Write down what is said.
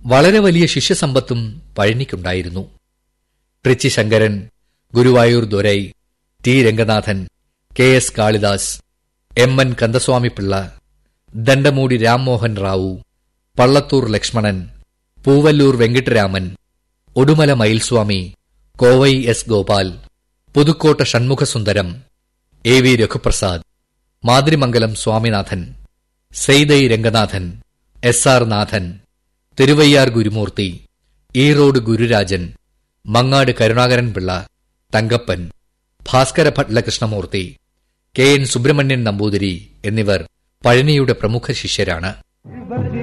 വളരെ വലിയ ശിഷ്യസമ്പത്തും പഴനിക്കുണ്ടായിരുന്നു Trichy Sankaran Guruvayur Dorai T Ranganathan K S Kalidas M N Kandaswamy Pillai Dandamudi Rammohan Rao Pallathur Lakshmanan Poovalur Venkitaraman Udumalai Mayilswamy Kovai S Gopal Pudukkottai Shanmughasundaram A V Raghuprasad Mathirimangalam Swaminathan Seythai Ranganathan S R Nathan Thiruvaiyaru Gurumurthy Erode Gururajan Mangad Karunakaran Pillai Thankappan Bhaskara Bhatla Krishnamurthy K N Subramanian Namboothiri എന്നിവർ പഴനിയുടെ പ്രമുഖ ശിഷ്യരാണ്